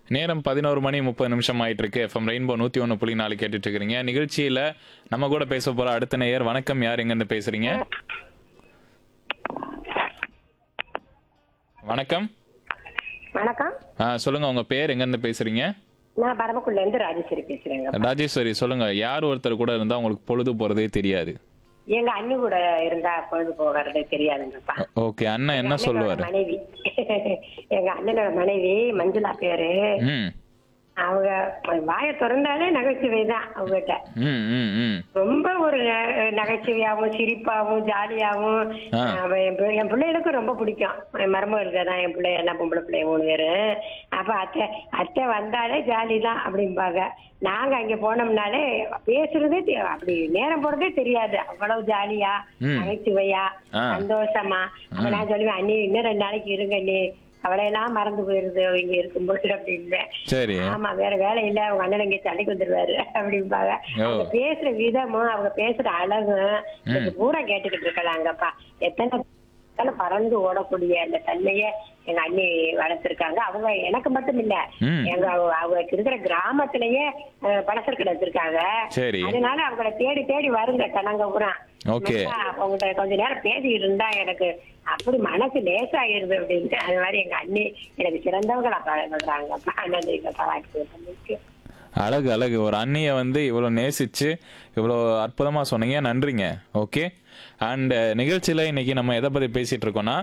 நேரம் பதினோரு மணி முப்பது நிமிஷம் ஆயிட்டு இருக்கு எஃப்எம் ரெயின்போ நூத்தி ஒன்று புள்ளி நாலு கேட்டுட்டு இருக்கிறீங்க நிகழ்ச்சியில நம்ம கூட பேச போற அடுத்த நேயர் வணக்கம் யார் எங்கிருந்து பேசுறீங்க வணக்கம் வணக்கம் ஆ, சொல்லுங்க உங்க பேர் எங்கிருந்து பேசுறீங்க நான் பரமக்குள்ள இருந்து ராஜேஸ்வரி பேசுறேங்க ராஜேஸ்வரி சொல்லுங்க யார் ஒருத்தர் கூட இருந்தா உங்களுக்கு பொழுது போறதே தெரியாது எங்க அண்ணி கூட இருந்தா பொழுது போகிறது தெரியாதுங்கப்பா ஓகே அண்ணன் என்ன அண்ணனோட சொல்லுவாரு மனைவி எங்க அண்ணனோட மனைவி மஞ்சுளா பேரு ம் அவங்க வாயை திறந்தாலே நகைச்சுவை தான் அவங்ககிட்ட ம் ம் ம் ரொம்ப ஒரு ந- நகைச்சுவையாவும் சிரிப்பாவும் ஜாலியாவும் ஆ. அவ என் பி- என் பிள்ளைகளுக்கு ரொம்ப பிடிக்கும் என் மருமகளுக்கு தான் என் பிள்ளை என்ன பொம்பளை பிள்ளைய மூணு பேரு அப்ப அத்தை அத்தை வந்தாலே ஜாலி தான் அப்படிம்பாங்க நாங்க அங்க போனோம்னாலே பேசுறதே தெ- அப்படி நேரம் போறதே தெரியாது அவ்வளவு ஜாலியா ம். நகைச்சுவையா ஆ. சந்தோஷமா அப்ப நான் சொல்லுவேன் அண்ணி இன்னும் ரெண்டு நாளைக்கு இருங்க அண்ணி அவளையெல்லாம் மறந்து போயிருது இங்க இருக்கும்போது அப்படின்னு சரி ஆமா வேற வேலை இல்ல அவங்க அண்ணன் இங்க சண்டைக்கு வந்துருவாரு அப்படிம்பாங்க ஓ. அவங்க பேசுற விதமும் அவங்க பேசுற அழகும் இது பூரா கேட்டுக்கிட்டு இருக்கலாங்கப்பா எத்தனை எத்தனை பறந்து ஓடக்கூடிய அந்த தன்மைய எங்க அண்ணி வளர்த்திருக்காங்க அவங்க எனக்கு மட்டும் இல்ல ம். எங்க அவங்க- அவங்க இருக்கிற கிராமத்திலேயே அஹ், பலசர் கடை வச்சிருக்காங்க சரி அதனால அவங்கள தேடி தேடி வருங்க கணங்க பூரா ஓகே. நல்லா அவங்கள்ட்ட கொஞ்ச நேரம் பேசிட்டு இருந்தா எனக்கு அப்படி மனசு லேசாயிருது அப்படின்னு அது மாதிரி எங்க அண்ணி எனக்கு சிறந்தவங்களா பழகுறாங்கப்பா நன்றிங்க பாராட்டு அழகு அழகு ஒரு அண்ணியை வந்து இவ்வளோ நேசிச்சு இவ்வளோ அற்புதமாக சொன்னீங்க நன்றிங்க ஓகே அண்ட் நிகழ்ச்சியில் இன்னைக்கு நம்ம எதை பற்றி பேசிகிட்டு இருக்கோம்னா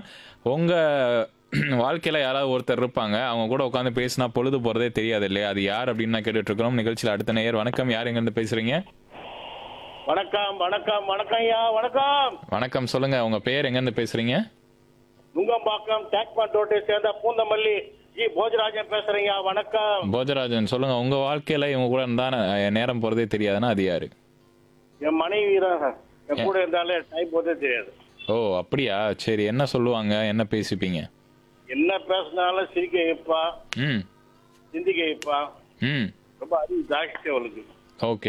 உங்கள் வாழ்க்கையில் யாராவது ஒருத்தர் இருப்பாங்க அவங்க கூட உட்காந்து பேசினா பொழுது போகிறதே தெரியாது இல்லையா அது யார் அப்படின்னு நான் கேட்டுட்டு இருக்கிறோம் நிகழ்ச்சியில் அடுத்த நேயர் வணக்கம் யார் எங்கேருந்து பேசுகிறீங்க வணக்கம் வணக்கம் வணக்கம் ஐயா வணக்கம் வணக்கம் சொல்லுங்கள் உங்கள் பேர் எங்கேருந்து பேசுகிறீங்க நுங்கம்பாக்கம் டேக்மன் ரோட்டை சேர்ந்த பூந்தமல்லி ஜி போஜராஜன் பேசுறீங்க வணக்கம் போஜராஜன் சொல்லுங்கள் உங்கள் வாழ்க்கையில் இவங்க கூட இருந்தால் நேரம் போகிறதே தெரியாதுன்னா அது யார் என் மனைவி தான் என் கூட இருந்தாலே டைம் போதே தெரியாது ஓ அப்படியா சரி என்ன சொல்லுவாங்க என்ன பேசிப்பீங்க என்ன பேசினாலும் சிரிக்க வைப்பா ம் சிந்திக்க வைப்பா ம் ரொம்ப அறிவு ஜாஸ்தி அவளுக்கு ஓகே